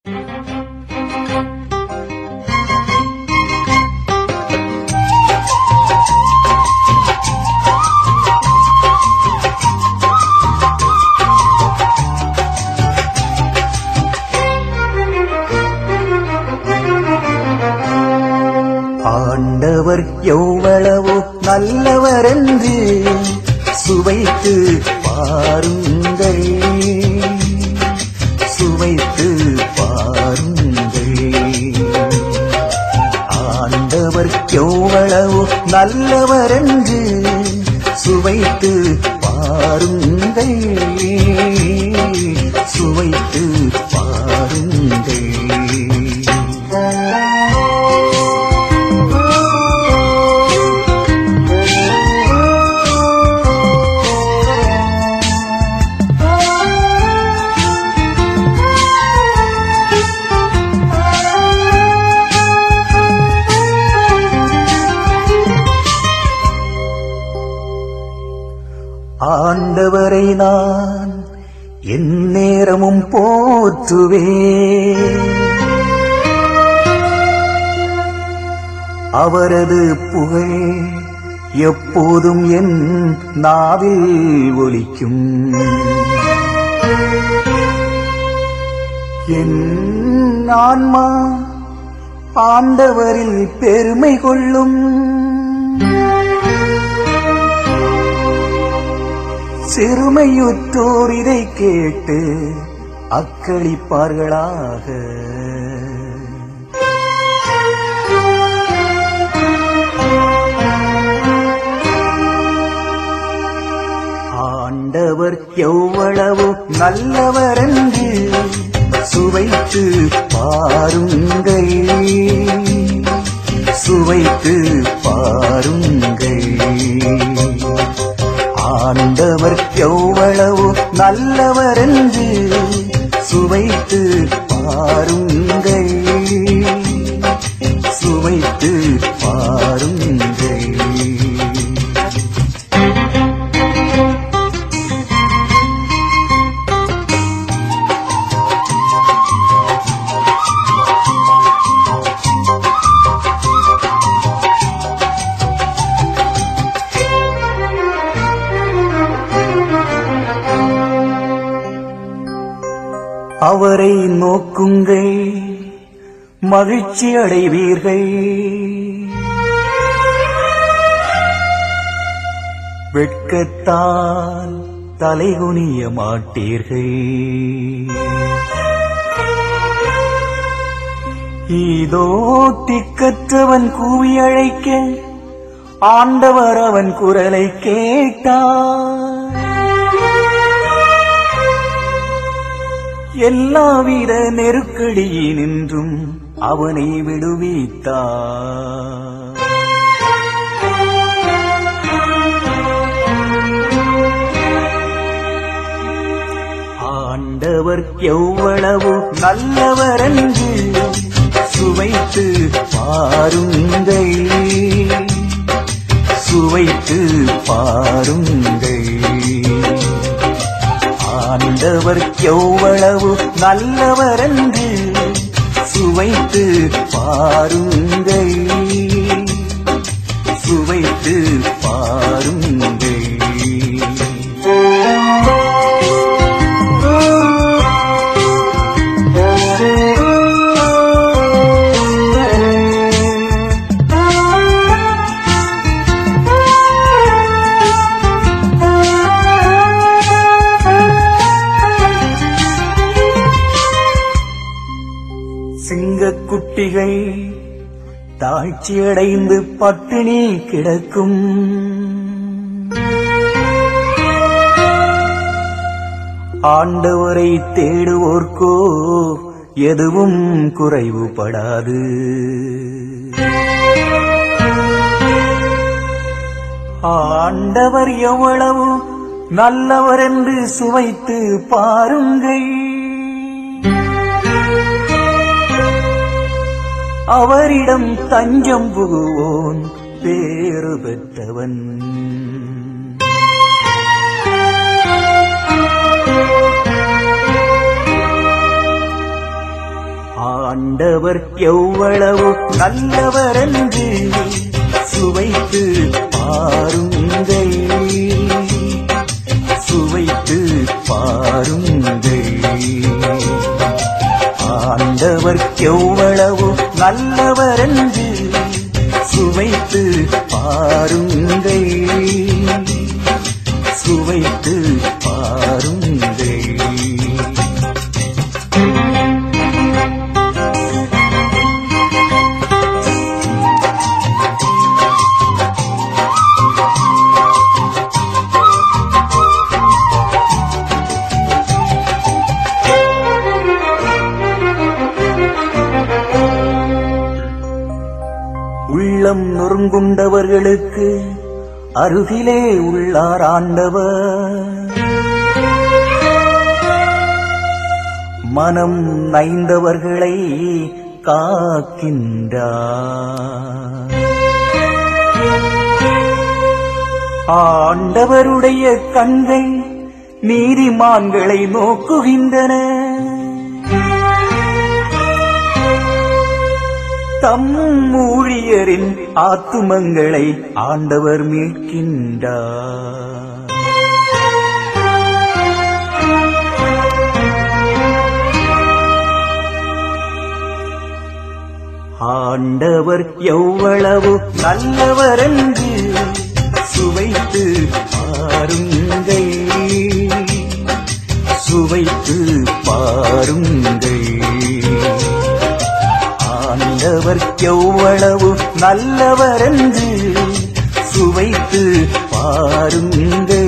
ஆண்டவர் எவ்வளவோ நல்லவர் என்று சுவைத்து பாருங்கள் சுவைத்து பாருங்கள் ஆண்டவர் எவ்வளவோ நல்லவர் என்று சுவைத்து பாருங்கள் சுவைத்து பாருங்கள் ஆண்டவரை நான் என் நேரமும் போற்றுவேன் அவரது புகழ் எப்போதும் என் நாவில் ஒலிக்கும் என் ஆன்மா ஆண்டவரில் பெருமை கொள்ளும் சிறுமையுற்றோர் இதை கேட்டு அக்களிப்பார்களாக ஆண்டவர் எவ்வளவு நல்லவர் என்று சுவைத்து பாருங்கள் சுவைத்து பாருங்கள் ஆண்டவர் எவ்வளவு நல்லவர் என்று சுவைத்து பாருங்கள் சுவைத்து பாருங்கள் அவரை நோக்குங்கள் மகிழ்ச்சி அடைவீர்கள் வெட்கத்தால் தலைகுனிய மாட்டீர்கள் இதோ திக்கற்றவன் கூவி அழைக்க ஆண்டவர் அவன் குரலை கேட்டார் எல்லாவித நெருக்கடியினின்றும் அவனை விடுவித்தார் ஆண்டவர் எவ்வளவு நல்லவர் என்று சுவைத்து பாருங்கள் சுவைத்து பாருங்கள் ஆண்டவர் எவ்வளவு நல்லவர் என்று சுவைத்து பாருங்கள் சுவைத்து பாருங்கள் சிங்கக்குட்டிகள் தாழ்ச்சியடைந்து பட்டினி கிடக்கும் ஆண்டவரை தேடுவோர்க்கோ எதுவும் குறைவுபடாது ஆண்டவர் எவ்வளவு நல்லவர் என்று சுவைத்து பாருங்கள் அவரிடம் தஞ்சம் புகுவோன் பேறு பெற்றவன் ஆண்டவர் எவ்வளவு நல்லவர் என்று சுவைத்து பாருங்கள் சுவைத்து பாருங்கள் ஆண்டவர் எவ்வளவு நல்லவர் என்று சுவைத்து பாருங்கள் சுவைத்து பாருங்கள் உள்ளம் நொறுங்குண்டவர்களுக்கு அருகிலே உள்ளார் ஆண்டவர் மனம் நைந்தவர்களை காக்கின்றார் ஆண்டவருடைய கண்கள் நீதிமான்களை நோக்குகின்றன தம் ஊழியரின் ஆத்துமங்களை ஆண்டவர் மீட்கின்றார் ஆண்டவர் எவ்வளவு நல்லவர் என்று சுவைத்து பாருங்கள் சுவைத்து பாருங்கள் ஆண்டவர் எவ்வளவு நல்லவர் என்று சுவைத்து பாருங்கள்